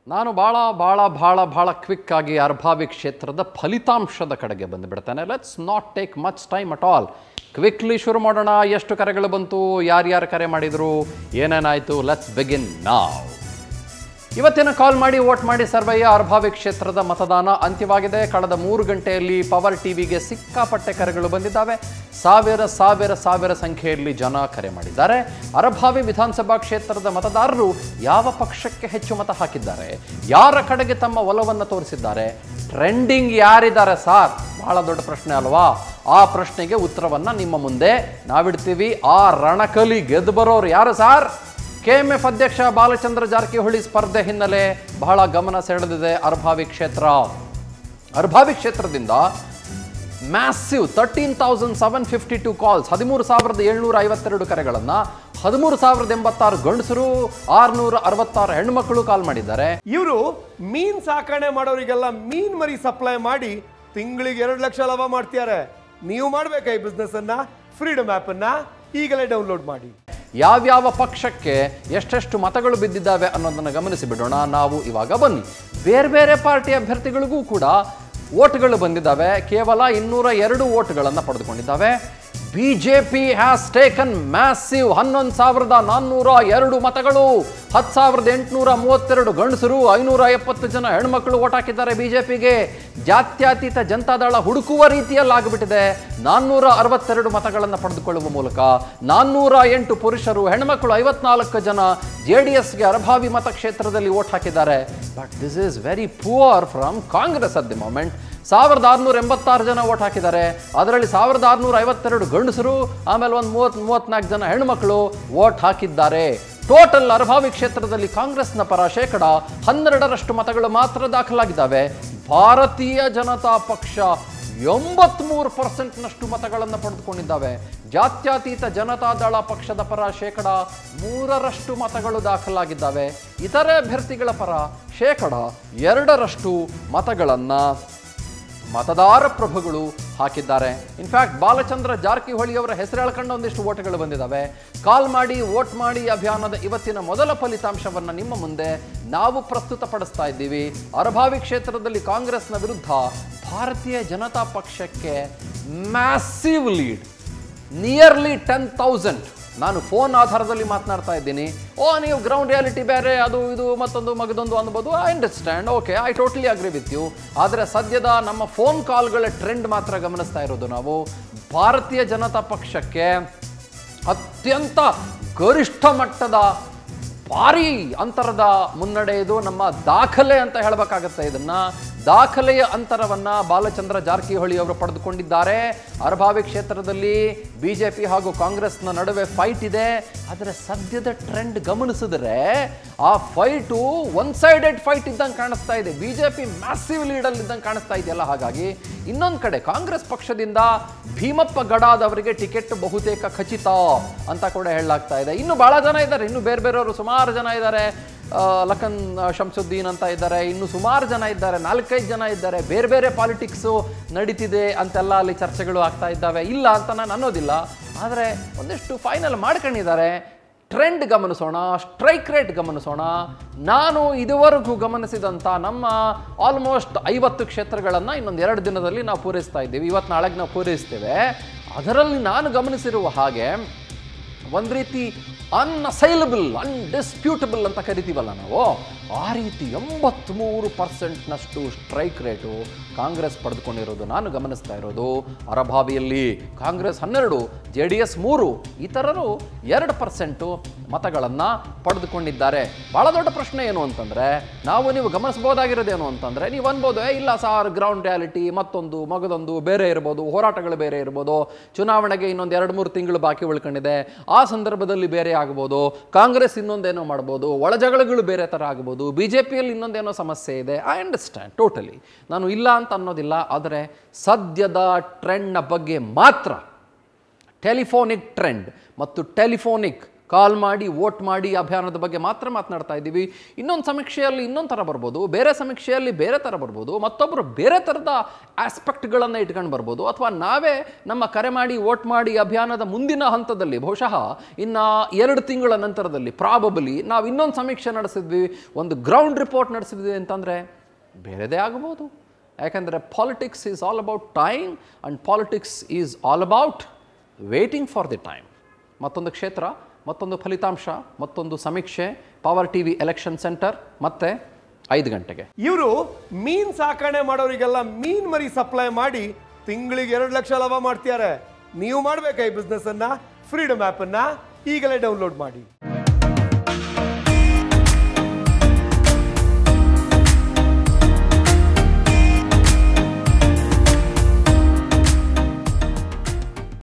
ನಾನು ಭಾಳ ಭಾಳ ಭಾಳ ಭಾಳ ಕ್ವಿಕ್ ಆಗಿ ಅರ್ಭಾವಿ ಕ್ಷೇತ್ರದ ಫಲಿತಾಂಶದ ಕಡೆಗೆ ಬಂದುಬಿಡ್ತೇನೆ let's not take much time at all quickly ಶುರು ಮಾಡೋಣ ಎಷ್ಟು ಕರೆಗಳು ಬಂತು ಯಾರ್ಯಾರು ಕರೆ ಮಾಡಿದರು ಏನೇನಾಯಿತು ಲೆಟ್ಸ್ ಬಿಗಿನ್ ನಾವ್ ಇವತ್ತಿನ ಕಾಲ್ ಮಾಡಿ ವೋಟ್ ಮಾಡಿ ಸರ್ವಯ್ಯ ಅರ್ಭಾವಿ ಕ್ಷೇತ್ರದ ಮತದಾನ ಅಂತ್ಯವಾಗಿದೆ ಕಳೆದ ಮೂರು ಗಂಟೆಯಲ್ಲಿ ಪವರ್ ಟಿವಿಗೆ ಸಿಕ್ಕಾಪಟ್ಟೆ ಕರೆಗಳು ಬಂದಿದ್ದಾವೆ ಸಾವಿರ ಸಾವಿರ ಸಾವಿರ ಸಂಖ್ಯೆಯಲ್ಲಿ ಜನ ಕರೆ ಮಾಡಿದ್ದಾರೆ ಅರಭಾವಿ ವಿಧಾನಸಭಾ ಕ್ಷೇತ್ರದ ಮತದಾರರು ಯಾವ ಪಕ್ಷಕ್ಕೆ ಹೆಚ್ಚು ಮತ ಹಾಕಿದ್ದಾರೆ ಯಾರ ಕಡೆಗೆ ತಮ್ಮ ಒಲವನ್ನು ತೋರಿಸಿದ್ದಾರೆ ಟ್ರೆಂಡಿಂಗ್ ಯಾರಿದ್ದಾರೆ ಸಾರ್ ಬಹಳ ದೊಡ್ಡ ಪ್ರಶ್ನೆ ಅಲ್ವಾ ಆ ಪ್ರಶ್ನೆಗೆ ಉತ್ತರವನ್ನ ನಿಮ್ಮ ಮುಂದೆ ನಾವಿಡ್ತೀವಿ ಆ ರಣಕಲಿ ಗೆದ್ದು ಬರೋರು ಯಾರು ಸಾರ್ ಕೆಎಂಎಫ್ ಅಧ್ಯಕ್ಷ ಬಾಲಚಂದ್ರ ಜಾರಕಿಹೊಳಿ ಸ್ಪರ್ಧೆ ಹಿನ್ನೆಲೆ ಬಹಳ ಗಮನ ಸೆಳೆದಿದೆ ಅರ್ಭಾವಿ ಕ್ಷೇತ್ರ ಅರ್ಭಾವಿ ಕ್ಷೇತ್ರದಿಂದ massive thirteen thousand seven fifty two calls ಹದಿಮೂರು ಸಾವಿರದ ಏಳ್ನೂರ ಐವತ್ತೆರಡು ಕರೆಗಳನ್ನು ಹದಿಮೂರು ಸಾವಿರದ ಎಂಬತ್ತಾರು ಗಂಡಸರು ಆರುನೂರ ಅರವತ್ತಾರು ಹೆಣ್ಮಕ್ಳು ಕಾಲ್ ಮಾಡಿದ್ದಾರೆ ಇವರು ಮೀನ್ ಸಾಕಣೆ ಮಾಡೋರಿಗೆಲ್ಲ ಮೀನ್ ಮರಿ ಸಪ್ಲೈ ಮಾಡಿ ತಿಂಗಳಿಗೆ ಎರಡು ಲಕ್ಷ ಲಾಭ ಮಾಡ್ತಿದ್ದಾರೆ ನೀವು ಮಾಡ್ಬೇಕಾ ಈ ಬಿಸ್ನೆಸ್ ಅನ್ನ ಫ್ರೀಡಮ್ ಆಪ್ ಅನ್ನ ಈಗಲೇ ಡೌನ್ಲೋಡ್ ಮಾಡಿ ಯಾವ್ಯಾವ ಪಕ್ಷಕ್ಕೆ ಎಷ್ಟೆಷ್ಟು ಮತಗಳು ಬಿದ್ದಿದ್ದಾವೆ ಅನ್ನೋದನ್ನು ಗಮನಿಸಿ ಬಿಡೋಣ ನಾವು ಇವಾಗ ಬನ್ನಿ ಬೇರೆ ಬೇರೆ ಪಾರ್ಟಿ ಅಭ್ಯರ್ಥಿಗಳಿಗೂ ಕೂಡ ಓಟ್ಗಳು ಬಂದಿದ್ದಾವೆ ಕೇವಲ ಇನ್ನೂರ ಎರಡು ಓಟ್ಗಳನ್ನು ಪಡೆದುಕೊಂಡಿದ್ದಾವೆ B J P has taken massive ಹನ್ನೊಂದು ಸಾವಿರದ ನಾನ್ನೂರ ಎರಡು ಮತಗಳು ಹತ್ತು ಸಾವಿರದ ಎಂಟುನೂರ ಮೂವತ್ತೆರಡು ಗಂಡಸರು ಐನೂರ ಎಪ್ಪತ್ತು ಜನ ಹೆಣ್ಮಕ್ಳು ಓಟ್ ಹಾಕಿದ್ದಾರೆ ಬಿಜೆಪಿಗೆ ಜಾತ್ಯತೀತ ಜನತಾದಳ ಹುಡುಕುವ ರೀತಿಯಲ್ಲಾಗಿಬಿಟ್ಟಿದೆ ನಾನ್ನೂರ ಅರವತ್ತೆರಡು ಮತಗಳನ್ನು ಪಡೆದುಕೊಳ್ಳುವ ಮೂಲಕ ನಾನ್ನೂರ ಎಂಟು ಪುರುಷರು ಹೆಣ್ಮಕ್ಳು ಐವತ್ನಾಲ್ಕು ಜನ ಜೆ ಡಿ ಎಸ್ಗೆ ಅರಭಾವಿ ಮತಕ್ಷೇತ್ರದಲ್ಲಿ ಓಟ್ ಹಾಕಿದ್ದಾರೆ but this is very poor from Congress at the moment ಸಾವಿರದ ಆರುನೂರ ಎಂಬತ್ತಾರು ಜನ ಓಟ್ ಹಾಕಿದ್ದಾರೆ ಅದರಲ್ಲಿ ಸಾವಿರದ ಆರುನೂರ ಐವತ್ತೆರಡು ಗಂಡಸರು ಆಮೇಲೆ ಒಂದು ಮೂವತ್ ಮೂವತ್ನಾಲ್ಕು ಜನ ಹೆಣ್ಮಕ್ಳು ಓಟ್ ಹಾಕಿದ್ದಾರೆ ಟೋಟಲ್ ಅರಭಾವಿ ಕ್ಷೇತ್ರದಲ್ಲಿ ಕಾಂಗ್ರೆಸ್ನ ಪರ ಶೇಕಡ ಹನ್ನೆರಡರಷ್ಟು ಮತಗಳು ಮಾತ್ರ ದಾಖಲಾಗಿದ್ದಾವೆ ಭಾರತೀಯ ಜನತಾ ಪಕ್ಷ ಎಂಬತ್ಮೂರು ಪರ್ಸೆಂಟ್ನಷ್ಟು ಮತಗಳನ್ನು ಪಡೆದುಕೊಂಡಿದ್ದಾವೆ ಜಾತ್ಯತೀತ ಜನತಾದಳ ಪಕ್ಷದ ಪರ ಶೇಕಡ ಮೂರರಷ್ಟು ಮತಗಳು ದಾಖಲಾಗಿದ್ದಾವೆ ಇತರೆ ಅಭ್ಯರ್ಥಿಗಳ ಪರ ಶೇಕಡ ಎರಡರಷ್ಟು ಮತಗಳನ್ನು ಮತದಾರ ಪ್ರಭುಗಳು ಹಾಕಿದ್ದಾರೆ ಇನ್ಫ್ಯಾಕ್ಟ್ ಬಾಲಚಂದ್ರ ಜಾರಕಿಹೊಳಿ ಅವರ ಹೆಸರು ಹೇಳ್ಕೊಂಡು ಒಂದಿಷ್ಟು ಓಟ್ಗಳು ಬಂದಿದ್ದಾವೆ ಕಾಲ್ ಮಾಡಿ ವೋಟ್ ಮಾಡಿ ಅಭಿಯಾನದ ಇವತ್ತಿನ ಮೊದಲ ಫಲಿತಾಂಶವನ್ನು ನಿಮ್ಮ ಮುಂದೆ ನಾವು ಪ್ರಸ್ತುತಪಡಿಸ್ತಾ ಇದ್ದೀವಿ ಅರಭಾವಿ ಕ್ಷೇತ್ರದಲ್ಲಿ ಕಾಂಗ್ರೆಸ್ನ ವಿರುದ್ಧ ಭಾರತೀಯ ಜನತಾ ಪಕ್ಷಕ್ಕೆ massive lead nearly ten thousand ನಾನು ಫೋನ್ ಆಧಾರದಲ್ಲಿ ಮಾತನಾಡ್ತಾ ಇದ್ದೀನಿ ಓ ನೀವು ಗ್ರೌಂಡ್ ರಿಯಾಲಿಟಿ ಬೇರೆ ಅದು ಇದು ಮತ್ತೊಂದು ಮಗದೊಂದು ಅನ್ಬೋದು I understand okay I totally agree with you ಆದರೆ ಸದ್ಯದ ನಮ್ಮ ಫೋನ್ ಕಾಲ್ಗಳ ಟ್ರೆಂಡ್ ಮಾತ್ರ ಗಮನಿಸ್ತಾ ಇರೋದು ನಾವು ಭಾರತೀಯ ಜನತಾ ಪಕ್ಷಕ್ಕೆ ಅತ್ಯಂತ ಗರಿಷ್ಠ ಮಟ್ಟದ ಭಾರಿ ಅಂತರದ ಮುನ್ನಡೆ ಇದು ನಮ್ಮ ದಾಖಲೆ ಅಂತ ಹೇಳಬೇಕಾಗತ್ತೆ ಇದನ್ನ ದಾಖಲೆಯ ಅಂತರವನ್ನ ಬಾಲಚಂದ್ರ ಜಾರಕಿಹೊಳಿ ಅವರು ಪಡೆದುಕೊಂಡಿದ್ದಾರೆ ಅರಭಾವಿ ಕ್ಷೇತ್ರದಲ್ಲಿ ಬಿಜೆಪಿ ಹಾಗೂ ಕಾಂಗ್ರೆಸ್ನ ನಡುವೆ ಫೈಟ್ ಇದೆ ಆದರೆ ಸದ್ಯದ ಟ್ರೆಂಡ್ ಗಮನಿಸಿದ್ರೆ ಆ ಫೈಟು ಒನ್ ಸೈಡೆಡ್ ಫೈಟ್ ಇದ್ದಂಗೆ ಕಾಣಿಸ್ತಾ ಇದೆ ಬಿಜೆಪಿ ಮ್ಯಾಸಿವ್ ಲೀಡಲ್ಲಿ ಇದ್ದಂಗೆ ಕಾಣಿಸ್ತಾ ಇದೆಯಲ್ಲ ಹಾಗಾಗಿ ಇನ್ನೊಂದು ಕಡೆ ಕಾಂಗ್ರೆಸ್ ಪಕ್ಷದಿಂದ ಭೀಮಪ್ಪ ಗಡಾದವರಿಗೆ ಟಿಕೆಟ್ ಬಹುತೇಕ ಖಚಿತ ಅಂತ ಕೂಡ ಹೇಳಲಾಗ್ತಾ ಇದೆ ಇನ್ನು ಬಹಳ ಜನ ಇದ್ದಾರೆ ಇನ್ನು ಬೇರೆ ಬೇರೆಯವರು ಸುಮಾರು ಜನ ಇದ್ದಾರೆ ಆ, ಲಖನ್ ಆ, ಶಂಸುದ್ದೀನ್ ಅಂತ ಇದ್ದಾರೆ ಇನ್ನು ಸುಮಾರು ಜನ ಇದ್ದಾರೆ ನಾಲ್ಕೈದು ಜನ ಇದ್ದಾರೆ ಬೇರೆ ಬೇರೆ ಪಾಲಿಟಿಕ್ಸು ನಡೀತಿದೆ ಅಂತೆಲ್ಲ ಅಲ್ಲಿ ಚರ್ಚೆಗಳು ಆಗ್ತಾ ಇದ್ದಾವೆ ಇಲ್ಲ ಅಂತ ನಾನು ಅನ್ನೋದಿಲ್ಲ ಆದರೆ ಒಂದಿಷ್ಟು ಫೈನಲ್ ಮಾಡ್ಕೊಂಡಿದ್ದಾರೆ ಟ್ರೆಂಡ್ ಗಮನಿಸೋಣ ಸ್ಟ್ರೈಕ್ ರೇಟ್ ಗಮನಿಸೋಣ ನಾನು ಇದುವರೆಗೂ ಗಮನಿಸಿದಂಥ ನಮ್ಮ ಆಲ್ಮೋಸ್ಟ್ ಐವತ್ತು ಕ್ಷೇತ್ರಗಳನ್ನು ಇನ್ನೊಂದು ಎರಡು ದಿನದಲ್ಲಿ ನಾವು ಪೂರೈಸ್ತಾ ಇದ್ದೀವಿ ಇವತ್ತು ನಾಳೆಗೆ ನಾವು ಪೂರೈಸ್ತೇವೆ ಅದರಲ್ಲಿ ನಾನು ಗಮನಿಸಿರುವ ಹಾಗೆ ಒಂದು ರೀತಿ ಅನ್ಅಸೈಲಬಲ್ ಅನ್ಡಿಸ್ಪ್ಯೂಟಬಲ್ ಅಂತ ಕರಿತೀವಲ್ಲ ನಾವು ಆ ರೀತಿ ಎಂಬತ್ತ್ಮೂರು ಪರ್ಸೆಂಟ್ನಷ್ಟು ಸ್ಟ್ರೈಕ್ ರೇಟು ಕಾಂಗ್ರೆಸ್ ಪಡೆದುಕೊಂಡಿರೋದು ನಾನು ಗಮನಿಸ್ತಾ ಇರೋದು ಅರಭಾವಿಯಲ್ಲಿ ಕಾಂಗ್ರೆಸ್ ಹನ್ನೆರಡು ಜೆ ಡಿ ಎಸ್ ಮೂರು ಇತರರು ಎರಡು ಪರ್ಸೆಂಟು ಮತಗಳನ್ನು ಪಡೆದುಕೊಂಡಿದ್ದಾರೆ ಭಾಳ ದೊಡ್ಡ ಪ್ರಶ್ನೆ ಏನು ಅಂತಂದರೆ ನಾವು ನೀವು ಗಮನಿಸ್ಬೋದಾಗಿರೋದೇನು ಅಂತಂದರೆ ನೀವು ಅನ್ಬೋದು "ಏ, ಇಲ್ಲ ಸಾರ್ ಗ್ರೌಂಡ್ ರಿಯಾಲಿಟಿ ಮತ್ತೊಂದು ಮಗದೊಂದು ಬೇರೆ ಇರ್ಬೋದು ಹೋರಾಟಗಳು ಬೇರೆ ಇರ್ಬೋದು ಚುನಾವಣೆಗೆ ಇನ್ನೊಂದು ಎರಡು ಮೂರು ತಿಂಗಳು ಬಾಕಿ ಉಳ್ಕೊಂಡಿದೆ ಆ ಸಂದರ್ಭದಲ್ಲಿ ಬೇರೆ ಆಗ್ಬೋದು ಕಾಂಗ್ರೆಸ್ ಇನ್ನೊಂದೇನೋ ಮಾಡ್ಬೋದು ಒಳಜಗಳಗಳು ಬೇರೆ ಥರ ಆಗ್ಬೋದು ಬಿ ಜೆ ಪಿಯಲ್ಲಿ ಇನ್ನೊಂದೇನೋ ಸಮಸ್ಯೆ ಇದೆ ಐ ಅಂಡರ್ಸ್ಟ್ಯಾಂಡ್ ಟೋಟಲಿ ನಾನು ಇಲ್ಲ ಅಂತ ಅನ್ನೋದಿಲ್ಲ ಆದರೆ ಸದ್ಯದ ಟ್ರೆಂಡ್ನ ಬಗ್ಗೆ ಮಾತ್ರ ಟೆಲಿಫೋನಿಕ್ ಟ್ರೆಂಡ್ ಮತ್ತು ಟೆಲಿಫೋನಿಕ್ ಕಾಲ್ ಮಾಡಿ ವೋಟ್ ಮಾಡಿ ಅಭಿಯಾನದ ಬಗ್ಗೆ ಮಾತ್ರ ಮಾತನಾಡ್ತಾ ಇದ್ದೀವಿ ಇನ್ನೊಂದು ಸಮೀಕ್ಷೆಯಲ್ಲಿ ಇನ್ನೊಂದು ಥರ ಬರ್ಬೋದು ಬೇರೆ ಸಮೀಕ್ಷೆಯಲ್ಲಿ ಬೇರೆ ಥರ ಬರ್ಬೋದು ಮತ್ತೊಬ್ಬರು ಬೇರೆ ಥರದ ಆಸ್ಪೆಕ್ಟ್ಗಳನ್ನು ಇಟ್ಕೊಂಡು ಬರ್ಬೋದು ಅಥವಾ ನಾವೇ ನಮ್ಮ ಕರೆ ಮಾಡಿ ವೋಟ್ ಮಾಡಿ ಅಭಿಯಾನದ ಮುಂದಿನ ಹಂತದಲ್ಲಿ ಬಹುಶಃ ಇನ್ನು ಎರಡು ತಿಂಗಳ ನಂತರದಲ್ಲಿ ಪ್ರಾಬಬಲಿ ನಾವು ಇನ್ನೊಂದು ಸಮೀಕ್ಷೆ ನಡೆಸಿದ್ವಿ ಒಂದು ಗ್ರೌಂಡ್ ರಿಪೋರ್ಟ್ ನಡೆಸಿದ್ವಿ ಅಂತಂದರೆ ಬೇರೆದೇ ಆಗಬಹುದು ಯಾಕಂದರೆ politics is all about time and politics is all about waiting for the time ಮತ್ತೊಂದು ಕ್ಷೇತ್ರ ಮತ್ತೊಂದು ಫಲಿತಾಂಶ ಮತ್ತೊಂದು ಸಮೀಕ್ಷೆ power T V election centre ಮತ್ತೆ ಐದು ಗಂಟೆಗೆ ಇವರು ಮೀನ್ ಸಾಕಣೆ ಮಾಡೋರಿಗೆಲ್ಲ ಮೀನ್ ಮರಿ ಸಪ್ಲೈ ಮಾಡಿ ತಿಂಗಳಿಗೆ ಎರಡು ಲಕ್ಷ ಲಾಭ ಮಾಡ್ತಿದ್ದಾರೆ ನೀವು ಮಾಡ್ಬೇಕಾ ಈ ಬಿಸ್ನೆಸ್ ಅನ್ನ ಫ್ರೀಡಮ್ ಆಪ್ ಅನ್ನ ಈಗಲೇ ಡೌನ್ಲೋಡ್ ಮಾಡಿ